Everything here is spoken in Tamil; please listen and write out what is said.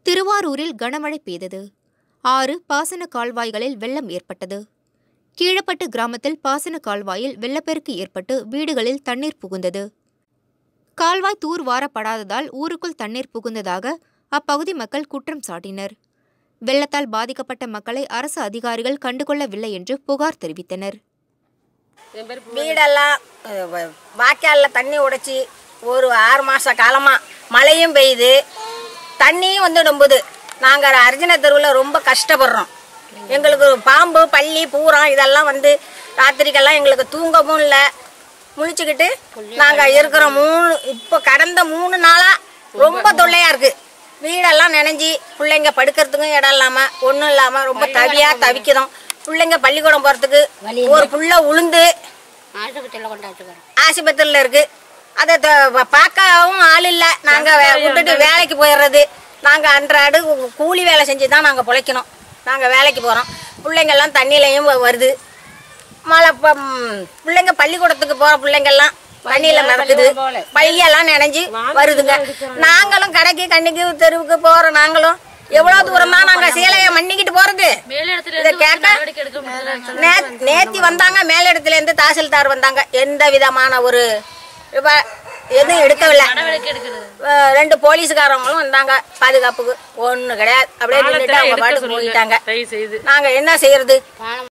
திருவாரூரில் கனமழை பெய்தது ஆறு பாசன கால்வாய்களில் வெள்ளம் ஏற்பட்டது கீழப்பட்டு கிராமத்தில் பாசன கால்வாயில் வெள்ளப்பெருக்கு ஏற்பட்டு வீடுகளில் தண்ணீர் புகுந்தது கால்வாய் தூர் வாரப்படாததால் ஊருக்குள் தண்ணீர் புகுந்ததாக அப்பகுதி மக்கள் குற்றம் சாட்டினர் வெள்ளத்தால் பாதிக்கப்பட்ட மக்களை அரசு அதிகாரிகள் கண்டுகொள்ளவில்லை என்று புகார் தெரிவித்தனர் வீடெல்லாம் அஹ், வ- வாய்க்காலில் தண்ணி உடைச்சி ஒரு ஆறு மாத காலமாக மழையும் பெய்யுது தண்ணியும் வந்து நம்புது நாங்கள் அர்ஜுன தெருவில் ரொம்ப கஷ்டப்படுறோம் எங்களுக்கு பாம்பு பள்ளி பூரம் இதெல்லாம் வந்து ராத்திரிக்கெல்லாம் எங்களுக்கு தூங்கவும் இல்லை முழிச்சுக்கிட்டு நாங்கள் இருக்கிற மூணு இப்போ கடந்த மூணு நாளாக ரொம்ப தொல்லையாக இருக்குது வீடெல்லாம் நினைஞ்சி பிள்ளைங்க படுக்கிறதுக்கும் இடம் இல்லாமல் ஒன்றும் இல்லாமல் ரொம்ப தவியாக தவிக்கிறோம் பிள்ளைங்க பள்ளிக்கூடம் போகிறதுக்கு ஒரு புள்ள உளுந்து ஆஸ்பத்திரியில் கொண்டாச்சுக்கிறோம் ஆஸ்பத்திரியில் இருக்கு அதை த- பார்க்கவும் ஆள் இல்லை நாங்கள் விட்டுட்டு வேலைக்கு போயிடுறது நாங்கள் அன்றாடு கூ- கூலி வேலை செஞ்சு தான் நாங்கள் பிழைக்கணும் நாங்கள் வேலைக்கு போகிறோம் பிள்ளைங்கெல்லாம் தண்ணியிலையும் வ- வருது மழை ப- ம், பிள்ளைங்க பள்ளிக்கூடத்துக்கு போகிற பிள்ளைங்கெல்லாம் தண்ணியில் மிதக்குது பையெல்லாம் நினைஞ்சு வருதுங்க நாங்களும் கடைக்கு கண்ணிக்கு தெருவுக்கு போகிறோம் நாங்களும் எவ்வளோ தூரம் தான் நாங்கள் சீலையை மண்ணிக்கிட்டு போகிறது இதை கேட்டா நே- நேத்தி வந்தாங்க மேலிடத்துல இருந்து தாசில்தார் வந்தாங்க எந்த விதமான ஒரு இவ- எதுவும் எடுக்கவில்லை அஹ் ரெண்டு போலீஸ்காரங்களும் வந்தாங்க பாதுகாப்புக்கு ஒண்ணு கிடையாது அப்படியே நின்னுட்டு அவங்க பாட்டுக்கு போயிட்டாங்க நாங்க என்ன செய்யறது